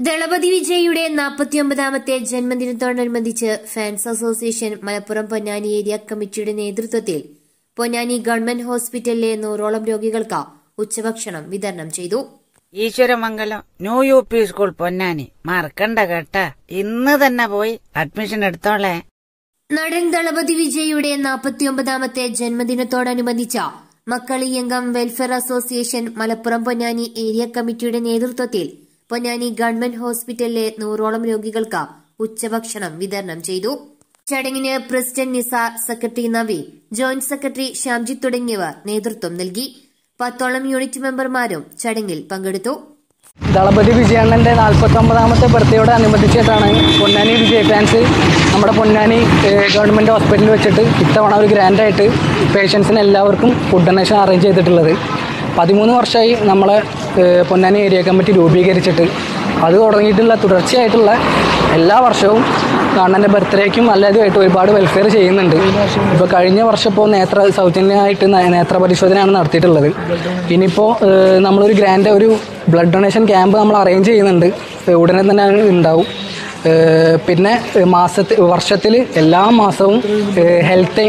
ദളപതി വിജയുടെ നാൽപ്പത്തിയൊമ്പതാമത്തെ ജന്മദിനത്തോടനുബന്ധിച്ച് fans association Malappuram Ponnani area കമ്മിറ്റിയുടെ നേതൃത്വത്തിൽ പൊന്നാനി ഗവൺമെന്റ് ഹോസ്പിറ്റലിലെ നൂറോളം രോഗികൾക്ക് ഉച്ചഭക്ഷണം വിതരണം ചെയ്തു Eswaramangalam new U P school Ponnani മറക്കണ്ട കേട്ട ഇന്ന് തന്നെ പോയി അഡ്മിഷൻ എടുത്തോളേ നടൻ ദളപതി വിജയുടെ നാൽപ്പത്തിയൊമ്പതാമത്തെ ജന്മദിനത്തോടനുബന്ധിച്ച Makkal Iyakkam welfare association Malappuram Ponnani area കമ്മിറ്റിയുടെ നേതൃത്വത്തിൽ പൊന്നാനി ഗവൺമെന്റ് ഹോസ്പിറ്റലിലെ നൂറോളം രോഗികൾക്ക് ഉച്ചഭക്ഷണം വിതരണം ചെയ്തു ചടങ്ങിന് president Nisar secretary Navi joint secretary Shyamjith തുടങ്ങിയവർ നേതൃത്വം നൽകി പത്തോളം യൂണിറ്റ് മെമ്പർമാരും ചടങ്ങിൽ പങ്കെടുത്തു ദളപതി വിജയണ്ണൻ്റെ നാൽപ്പത്തി ഒമ്പതാമത്തെ ബർത്ത്ഡേയോട് അനുബന്ധിച്ചിട്ടാണ് പൊന്നാനി വിജയ് ഫാൻസ് നമ്മുടെ പൊന്നാനി ഏഹ്, ഗവൺമെൻറ് ഹോസ്പിറ്റലിൽ വെച്ചിട്ട് ഇത്തവണ ഒരു ഗ്രാൻഡായിട്ട് പേഷ്യൻസിന് എല്ലാവർക്കും ഫുഡ് ഡൊണേഷൻ അറേഞ്ച് ചെയ്തിട്ടുള്ളത് പതിമൂന്ന് വർഷമായി നമ്മളെ ഏഹ്, പൊന്നാനി ഏരിയ കമ്മിറ്റി രൂപീകരിച്ചിട്ട് അത് തുടങ്ങിയിട്ടുള്ള തുടർച്ചയായിട്ടുള്ള എല്ലാ വർഷവും അണ്ണൻ്റെ ബർത്ത്ഡേക്കും അല്ലാതുമായിട്ട് ഒരുപാട് വെൽഫെയർ ചെയ്യുന്നുണ്ട് ഇപ്പോൾ കഴിഞ്ഞ വർഷം ഇപ്പോൾ നേത്ര സൗജന്യമായിട്ട് നേ- നേത്ര പരിശോധനയാണ് നടത്തിയിട്ടുള്ളത് ഇനിയിപ്പോൾ ഏഹ്, നമ്മളൊരു ഗ്രാൻഡ് ഒരു ബ്ലഡ് ഡൊണേഷൻ ക്യാമ്പ് നമ്മൾ അറേഞ്ച് ചെയ്യുന്നുണ്ട് ഏഹ്, ഉടനെ തന്നെ അത് ഉണ്ടാവും ഏഹ്, പിന്നെ മാസത്തിൽ വർഷത്തിൽ എല്ലാ മാസവും ഹെൽത്ത്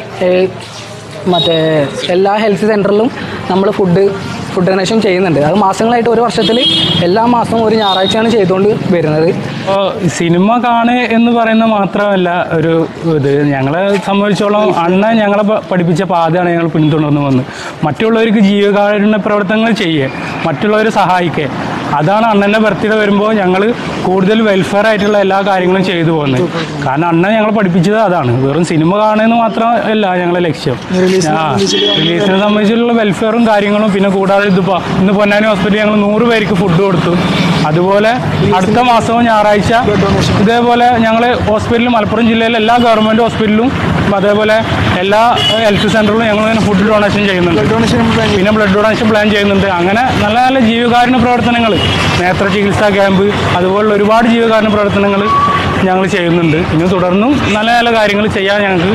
മറ്റേ എല്ലാ ഹെൽത്ത് സെൻറ്ററിലും നമ്മൾ ഫുഡ് ഫുഡ് ഡൊണേഷൻ ചെയ്യുന്നുണ്ട് അത് മാസങ്ങളായിട്ട് ഒരു വർഷത്തിൽ എല്ലാ മാസവും ഒരു ഞായറാഴ്ചയാണ് ചെയ്തുകൊണ്ട് വരുന്നത് ഇപ്പോൾ സിനിമ കാണുക എന്ന് പറയുന്ന മാത്രമല്ല ഒരു ഇത് ഞങ്ങളെ സംബന്ധിച്ചോളം അണ്ണ ഞങ്ങളെ പ- പഠിപ്പിച്ച പാതയാണ് ഞങ്ങൾ പിന്തുടർന്ന് വന്ന് മറ്റുള്ളവർക്ക് ജീവകാരുണ്യ പ്രവർത്തനങ്ങൾ ചെയ്യുക മറ്റുള്ളവരെ സഹായിക്കുക അതാണ് അണ്ണൻ്റെ ബർത്ത്ഡേ വരുമ്പോൾ ഞങ്ങൾ കൂടുതൽ വെൽഫെയർ ആയിട്ടുള്ള എല്ലാ കാര്യങ്ങളും ചെയ്തു പോകുന്നത് കാരണം അണ്ണൻ ഞങ്ങൾ പഠിപ്പിച്ചത് അതാണ് വെറും സിനിമ കാണുന്നത് മാത്രമല്ല ഞങ്ങളെ ലക്ഷ്യം ആ റിലീസിനെ സംബന്ധിച്ചുള്ള വെൽഫെയറും കാര്യങ്ങളും പിന്നെ കൂടാതെ ഇതിപ്പോൾ ഇന്ന് പൊന്നാനി ഹോസ്പിറ്റലിൽ ഞങ്ങൾ നൂറ് പേർക്ക് ഫുഡ് കൊടുത്തു അതുപോലെ അടുത്ത മാസവും ഞായറാഴ്ച ഇതേപോലെ ഞങ്ങൾ ഹോസ്പിറ്റലിൽ മലപ്പുറം ജില്ലയിലെ എല്ലാ ഗവൺമെൻറ് ഹോസ്പിറ്റലിലും അതേപോലെ എല്ലാ ഹെൽത്ത് സെൻ്ററിലും ഞങ്ങൾ ഇങ്ങനെ ഫുഡ് ഡൊണേഷൻ ചെയ്യുന്നുണ്ട് പിന്നെ ബ്ലഡ് ഡൊണേഷൻ പ്ലാൻ ചെയ്യുന്നുണ്ട് അങ്ങനെ നല്ല നല്ല ജീവകാരുണ്യ പ്രവർത്തനങ്ങൾ നേത്ര ചികിത്സാ ക്യാമ്പ് അതുപോലുള്ള ഒരുപാട് ജീവകാരുണ്യ പ്രവർത്തനങ്ങൾ ഞങ്ങൾ ചെയ്യുന്നുണ്ട് ഇനി തുടർന്നും നല്ല നല്ല കാര്യങ്ങൾ ചെയ്യാൻ ഞങ്ങൾക്ക്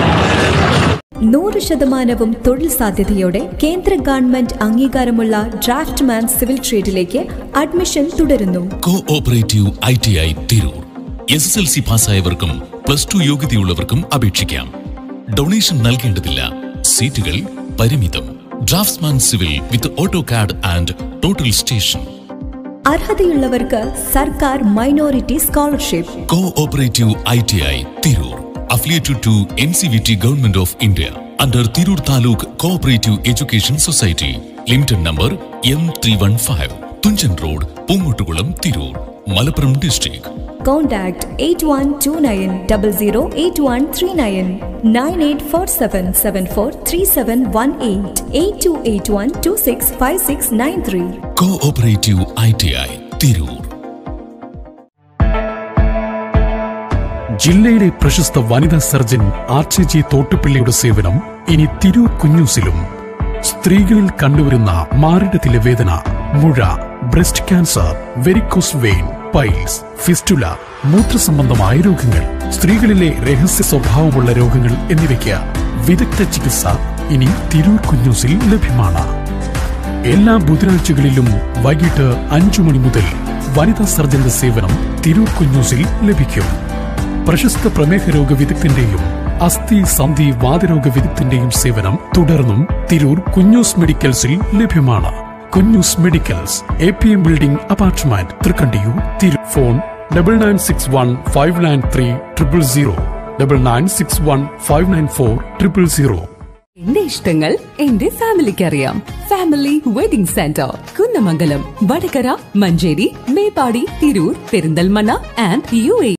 നൂറ് ശതമാനവും തൊഴിൽ സാധ്യതയോടെ കേന്ദ്ര ഗവൺമെന്റ് അംഗീകാരമുള്ള ഡ്രാഫ്റ്റ്മാൻ സിവിൽ ട്രേഡിലേക്ക് അഡ്മിഷൻ തുടരുന്നു cooperative I T I Tirur S S L C പാസ്സായവർക്കും പ്ലസ് ടു യോഗ്യതയുള്ളവർക്കും അപേക്ഷിക്കാം ഡൊണേഷൻ നൽകേണ്ടതില്ല സീറ്റുകൾ പരിമിതം draughtsman civil with auto CAD and total station അർഹതയുള്ളവർക്ക് സർക്കാർ minority scholarship cooperative I T I Tirur affiliated to N C V T government of India under Tirur taluk cooperative education society limited number M three one five Thunchan road Poongottukulam Tirur Malappuram district contact eight one two nine double zero eight one three nine nine eight four seven seven four three seven one eight eight two eight one two six five six nine three cooperative I T I Tirur ജില്ലയിലെ പ്രശസ്ത വനിതാ surgeon R G തോട്ടുപിള്ളിയുടെ സേവനം ഇനി തിരൂർ കുഞ്ഞൂസിലും സ്ത്രീകളിൽ കണ്ടുവരുന്ന മാറിടത്തിലെ വേദന മുഴ breast cancer varicose vein piles fistula മൂത്രസംബന്ധമായ രോഗങ്ങൾ സ്ത്രീകളിലെ രഹസ്യ സ്വഭാവമുള്ള രോഗങ്ങൾ എന്നിവയ്ക്ക് വിദഗ്ധ ചികിത്സ ഇനി തിരൂർ കുഞ്ഞൂസിൽ ലഭ്യമാണ് എല്ലാ ബുധനാഴ്ചകളിലും വൈകിട്ട് അഞ്ചു മണി മുതൽ വനിതാ സർജന്റെ സേവനം തിരൂർ കുഞ്ഞൂസിൽ ലഭിക്കും പ്രശസ്ത പ്രമേഹ രോഗ വിദഗ്ധന്റെയും അസ്ഥി സന്ധി വാതരോഗ വിദഗ്ധന്റെയും സേവനം തുടർന്നും തിരൂർ കുഞ്ഞൂസ് മെഡിക്കൽസിൽ ലഭ്യമാണ് Kunjoos medicals A P M building apartment Thrikkandiyur തിരു phone double nine six one five nine three triple zero double nine six one five nine four triple zero എന്റെ ഇഷ്ടങ്ങൾ എന്റെ ഫാമിലിക്ക് അറിയാം family wedding centre Kunnamangalam Vadakara Manjeri Meppadi Tirur Perinthalmanna and U A